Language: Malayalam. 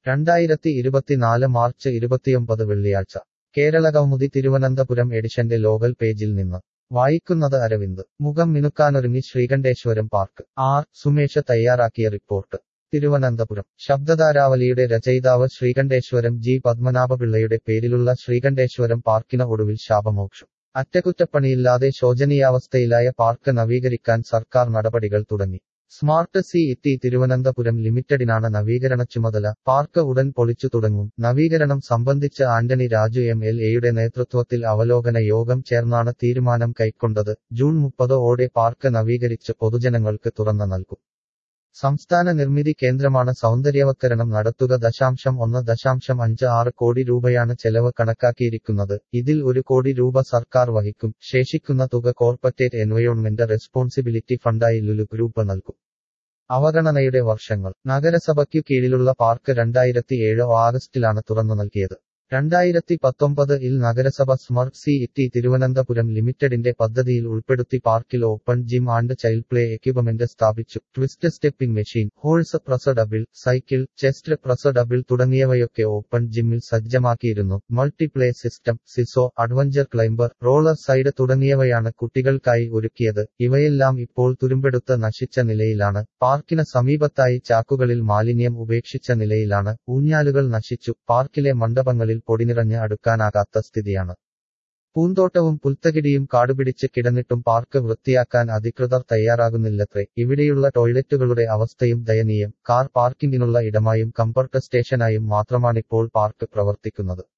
രണ്ടായിരത്തി ഇരുപത്തിനാല് മാർച്ച് ഇരുപത്തിയൊമ്പത് വെള്ളിയാഴ്ച കേരളകൗമുദി തിരുവനന്തപുരം എഡിഷന്റെ ലോകൽ പേജിൽ നിന്ന് വായിക്കുന്നത് അരവിന്ദ് മുഖം മിനുക്കാനൊരുങ്ങി ശ്രീകണ്ഠേശ്വരം പാർക്ക് ആർ സുമേഷ് തയ്യാറാക്കിയ റിപ്പോർട്ട് തിരുവനന്തപുരം ശബ്ദധാരാവലിയുടെ രചയിതാവ് ശ്രീകണ്ഠേശ്വരം ജി പത്മനാഭപിള്ളയുടെ പേരിലുള്ള ശ്രീകണ്ഠേശ്വരം പാർക്കിന് ഒടുവിൽ ശാപമോക്ഷം അറ്റകുറ്റപ്പണിയില്ലാതെ ശോചനീയാവസ്ഥയിലായ പാർക്ക് നവീകരിക്കാൻ സർക്കാർ നടപടികൾ തുടങ്ങി സ്മാർട്ട് സി ഇറ്റി തിരുവനന്തപുരം ലിമിറ്റഡിനാണ് നവീകരണ ചുമതല പാർക്ക് ഉടൻ പൊളിച്ചു തുടങ്ങും നവീകരണം സംബന്ധിച്ച് ആന്റണി രാജു എം എൽ എയുടെ നേതൃത്വത്തിൽ അവലോകന യോഗം ചേർന്നാണ് തീരുമാനം കൈക്കൊണ്ടത് ജൂൺ മുപ്പത് ഓടെ പാർക്ക് നവീകരിച്ച് പൊതുജനങ്ങൾക്ക് തുറന്നു നൽകും സംസ്ഥാന നിർമ്മിതി കേന്ദ്രമാണ് സൗന്ദര്യവത്കരണം നടത്തുക ദശാംശം ഒന്ന് ദശാംശം അഞ്ച് ആറ് കോടി രൂപയാണ് ചെലവ് കണക്കാക്കിയിരിക്കുന്നത് ഇതിൽ ഒരു കോടി രൂപ സർക്കാർ വഹിക്കും ശേഷിക്കുന്ന തുക കോർപ്പറേറ്റ് എൻവയോൺമെന്റ് റെസ്പോൺസിബിലിറ്റി ഫണ്ടായി ലുലു ഗ്രൂപ്പ് നൽകും അവഗണനയുടെ വർഷങ്ങൾ നഗരസഭയ്ക്കു കീഴിലുള്ള പാർക്ക് രണ്ടായിരത്തി ഏഴ് ആഗസ്റ്റിലാണ് തുറന്നു നൽകിയത് രണ്ടായിരത്തി പത്തൊമ്പത് ഇൽ നഗരസഭ സ്മർട്ട് സി ഇറ്റി തിരുവനന്തപുരം ലിമിറ്റഡിന്റെ പദ്ധതിയിൽ ഉൾപ്പെടുത്തി പാർക്കിൽ open gym and child play equipment സ്ഥാപിച്ചു twist stepping machine horse press double cycle chest press double തുടങ്ങിയവയൊക്കെ ഓപ്പൺ ജിമ്മിൽ സജ്ജമാക്കിയിരുന്നു multiplay system seesaw adventure climber roller side തുടങ്ങിയവയാണ് കുട്ടികൾക്കായി ഒരുക്കിയത് ഇവയെല്ലാം ഇപ്പോൾ തുരുമ്പെടുത്ത് നശിച്ച നിലയിലാണ് പാർക്കിന് സമീപത്തായി ചാക്കുകളിൽ മാലിന്യം ഉപേക്ഷിച്ച നിലയിലാണ് ഊഞ്ഞാലുകൾ നശിച്ചു പാർക്കിലെ മണ്ഡപങ്ങളിൽ പൊടിനിറഞ്ഞ് അടുക്കാനാകാത്ത സ്ഥിതിയാണ് പൂന്തോട്ടവും പുൽത്തകിടിയും കാടുപിടിച്ച് കിടന്നിട്ടും പാർക്ക് വൃത്തിയാക്കാൻ അധികൃതർ തയ്യാറാകുന്നില്ലത്രേ ഇവിടെയുള്ള ടോയ്ലറ്റുകളുടെ അവസ്ഥയും ദയനീയം കാർ പാർക്കിങ്ങിനുള്ള ഇടമായും കംഫർട്ട് സ്റ്റേഷനായും മാത്രമാണിപ്പോൾ പാർക്ക് പ്രവർത്തിക്കുന്നത്